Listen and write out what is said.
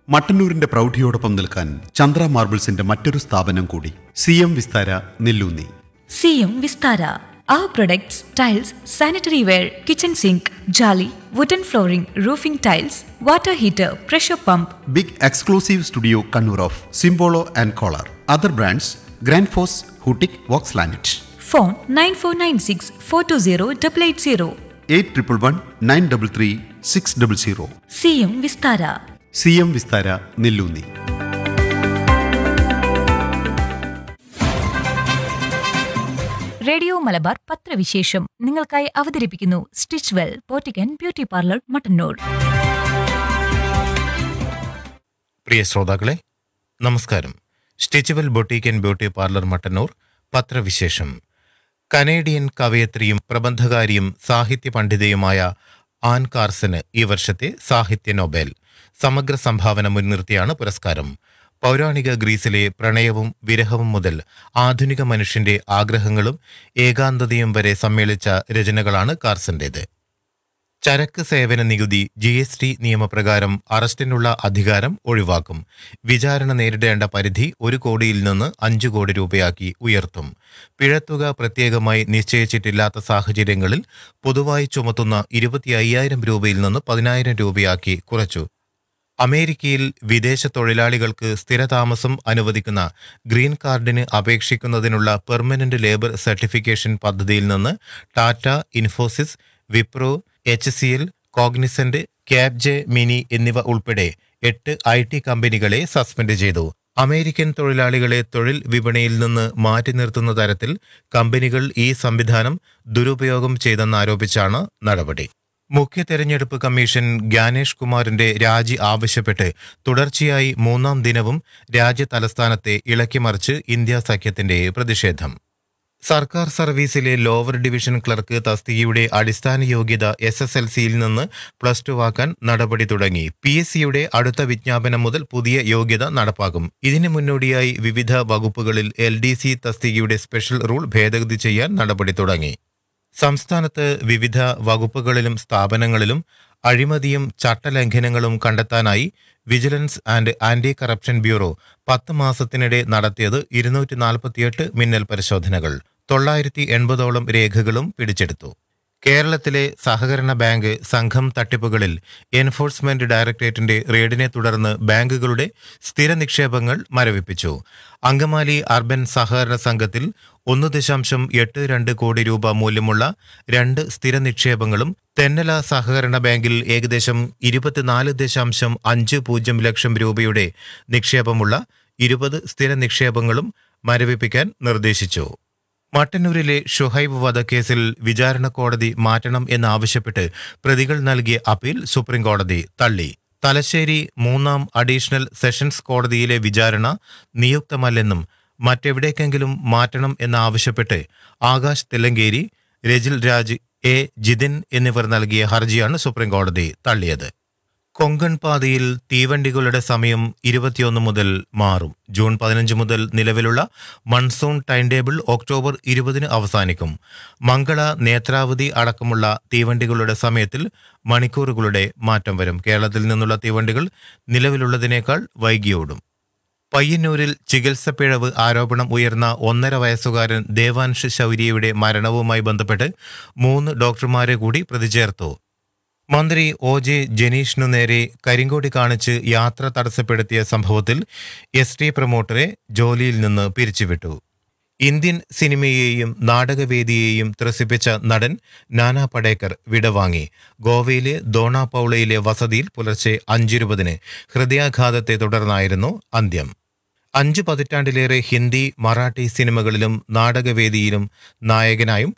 മട്ടന്നൂരിന്റെ പ്രൗഢിയോടൊപ്പം നിൽക്കാൻ ചന്ദ്ര മാർബിൾസിന്റെ മറ്റൊരു സ്ഥാപനം കൂടി സി എം വിസ്താര നെല്ലൂന്നി സിയും Vistara Our products, tiles, sanitary ware, kitchen sink, jolly, wooden flooring, roofing tiles, water heater, pressure pump, big exclusive studio Kannur of Simpolo and Kohler other brands Grundfos ഹൂട്ടിക് വോക്സ് ലാനറ്റ് phone 9496 420 880. Eight triple one nine double three six double zero സിയും Vistara C M Vistara Nellunni radio Malabar പത്രവിശേഷം നിങ്ങൾക്കായി അവതരിപ്പിക്കുന്നു stitch well പോറ്റിക്കൻ beauty parlour Mattannur പ്രിയ ശ്രോതാക്കളെ നമസ്കാരം stitch well boutique and beauty parlour Mattannur പത്രവിശേഷം കനേഡിയൻ കവയത്രിയും പ്രബന്ധകാരിയും സാഹിത്യ പണ്ഡിതയുമായ ആൻ കാർസന് ഈ വർഷത്തെ സാഹിത്യ നൊബേൽ സമഗ്ര സംഭാവന മുൻനിർത്തിയാണ് പുരസ്കാരം പൗരാണിക ഗ്രീസിലെ പ്രണയവും വിരഹവും മുതൽ ആധുനിക മനുഷ്യന്റെ ആഗ്രഹങ്ങളും ഏകാന്തതയും വരെ സമ്മേളിച്ച രചനകളാണ് കാർസന്റേത് ചരക്ക് സേവന നികുതി ജി എസ് ടി നിയമപ്രകാരം അറസ്റ്റിനുള്ള അധികാരം ഒഴിവാക്കും വിചാരണ നേരിടേണ്ട പരിധി ഒരു കോടിയിൽ നിന്ന് അഞ്ചു കോടി രൂപയാക്കി ഉയർത്തും പിഴത്തുക പ്രത്യേകമായി നിശ്ചയിച്ചിട്ടില്ലാത്ത സാഹചര്യങ്ങളിൽ പൊതുവായി ചുമത്തുന്ന ഇരുപത്തി അയ്യായിരം രൂപയിൽ നിന്ന് പതിനായിരം രൂപയാക്കി കുറച്ചു അമേരിക്കയിൽ വിദേശ തൊഴിലാളികൾക്ക് സ്ഥിരതാമസം അനുവദിക്കുന്ന ഗ്രീൻ കാർഡിന് അപേക്ഷിക്കുന്നതിനുള്ള പെർമനന്റ് ലേബർ സർട്ടിഫിക്കേഷൻ പദ്ധതിയിൽ നിന്ന് Tata Infosys Wipro H C L Cognizant Capgemini എന്നിവ ഉൾപ്പെടെ എട്ട് ഐ ടി കമ്പനികളെ സസ്പെൻഡ് ചെയ്തു അമേരിക്കൻ തൊഴിലാളികളെ തൊഴിൽ വിപണിയിൽ നിന്ന് മാറ്റി നിർത്തുന്ന തരത്തിൽ കമ്പനികൾ ഈ സംവിധാനം ദുരുപയോഗം ചെയ്തെന്നാരോപിച്ചാണ് നടപടി മുഖ്യ തെരഞ്ഞെടുപ്പ് കമ്മീഷൻ ഗ്യാനേഷ് കുമാറിന്റെ രാജി ആവശ്യപ്പെട്ട് തുടർച്ചയായി മൂന്നാം ദിനവും രാജ്യ തലസ്ഥാനത്തെ ഇളക്കിമറിച്ച് ഇന്ത്യ സഖ്യത്തിന്റെ പ്രതിഷേധം സർക്കാർ സർവീസിലെ ലോവർ ഡിവിഷൻ ക്ലർക്ക് തസ്തികയുടെ അടിസ്ഥാന യോഗ്യത എസ് എസ് എൽ സിയിൽ നിന്ന് പ്ലസ് ടു ആക്കാൻ നടപടി തുടങ്ങി പി എസ് സിയുടെ അടുത്ത വിജ്ഞാപനം മുതൽ പുതിയ യോഗ്യത നടപ്പാക്കും ഇതിന് മുന്നോടിയായി വിവിധ വകുപ്പുകളിൽ എൽ ഡി സി തസ്തികയുടെ സ്പെഷ്യൽ റൂൾ ഭേദഗതി ചെയ്യാൻ നടപടി തുടങ്ങി സംസ്ഥാനത്ത് വിവിധ വകുപ്പുകളിലും സ്ഥാപനങ്ങളിലും അഴിമതിയും ചട്ടലംഘനങ്ങളും കണ്ടെത്താനായി vigilance and anti corruption bureau പത്ത് മാസത്തിനിടെ നടത്തിയത് ഇരുന്നൂറ്റി നാൽപ്പത്തിയെട്ട് മിന്നൽ പരിശോധനകൾ തൊള്ളായിരത്തി എൺപതോളം രേഖകളും പിടിച്ചെടുത്തു കേരളത്തിലെ സഹകരണ ബാങ്ക് സംഘം തട്ടിപ്പുകളിൽ എൻഫോഴ്സ്മെന്റ് ഡയറക്ടറേറ്റിന്റെ റെയ്ഡിനെ തുടർന്ന് ബാങ്കുകളുടെ സ്ഥിര നിക്ഷേപങ്ങൾ മരവിപ്പിച്ചു അങ്കമാലി അർബൻ സഹകരണ സംഘത്തിൽ ഒന്ന് ദശാംശം എട്ട് രണ്ട് കോടി രൂപ മൂല്യമുള്ള രണ്ട് സ്ഥിര നിക്ഷേപങ്ങളും തെന്നല സഹകരണ ബാങ്കിൽ ഏകദേശം ഇരുപത്തിനാല് ദശാംശം അഞ്ച് പൂജ്യം ലക്ഷം രൂപയുടെ നിക്ഷേപമുള്ള ഇരുപത് സ്ഥിര നിക്ഷേപങ്ങളും മരവിപ്പിക്കാൻ നിർദ്ദേശിച്ചു മട്ടന്നൂരിലെ ഷുഹൈബ് വധക്കേസിൽ വിചാരണ കോടതി മാറ്റണം എന്നാവശ്യപ്പെട്ട് പ്രതികൾ നൽകിയ അപ്പീൽ സുപ്രീംകോടതി തള്ളി തലശ്ശേരി മൂന്നാം അഡീഷണൽ സെഷൻസ് കോടതിയിലെ വിചാരണ നിയുക്തമല്ലെന്നും മറ്റെവിടേക്കെങ്കിലും മാറ്റണം എന്നാവശ്യപ്പെട്ട് ആകാശ് തെല്ലങ്കേരി രജിൽ രാജ് എ ജിതിൻ എന്നിവർ നൽകിയ ഹർജിയാണ് സുപ്രീംകോടതി തള്ളിയത് കൊങ്കൺ പാതയിൽ തീവണ്ടികളുടെ സമയം ഇരുപത്തിയൊന്ന് മുതൽ മാറും ജൂൺ പതിനഞ്ച് മുതൽ നിലവിലുള്ള മൺസൂൺ ടൈം ടേബിൾ ഒക്ടോബർ ഇരുപതിന് അവസാനിക്കും മംഗള നേത്രാവതി അടക്കമുള്ള തീവണ്ടികളുടെ സമയത്തിൽ മണിക്കൂറുകളുടെ മാറ്റം വരും കേരളത്തിൽ നിന്നുള്ള തീവണ്ടികൾ നിലവിലുള്ളതിനേക്കാൾ വൈകിയോടും പയ്യന്നൂരിൽ ചികിത്സ പിഴവ് ആരോപണം ഉയർന്ന ഒന്നര വയസ്സുകാരൻ ദേവാൻഷ് ശൗര്യയുടെ മരണവുമായി ബന്ധപ്പെട്ട് മൂന്ന് ഡോക്ടർമാരെ കൂടി പ്രതി ചേർത്തു മന്ത്രി ഒ ജെ ജനീഷിനു നേരെ കരിങ്കോടി കാണിച്ച് യാത്ര തടസ്സപ്പെടുത്തിയ സംഭവത്തിൽ എസ് ടി പ്രമോട്ടറെ ജോലിയിൽ നിന്ന് പിരിച്ചുവിട്ടു ഇന്ത്യൻ സിനിമയെയും നാടകവേദിയെയും ത്രസിപ്പിച്ച നടൻ നാനാ പടേക്കർ വിടവാങ്ങി ഗോവയിലെ ദോണ പൗളയിലെ വസതിയിൽ പുലർച്ചെ അഞ്ചിരുപതിന് ഹൃദയാഘാതത്തെ തുടർന്നായിരുന്നു അന്ത്യം അഞ്ച് പതിറ്റാണ്ടിലേറെ ഹിന്ദി മറാഠി സിനിമകളിലും നാടകവേദിയിലും നായകനായും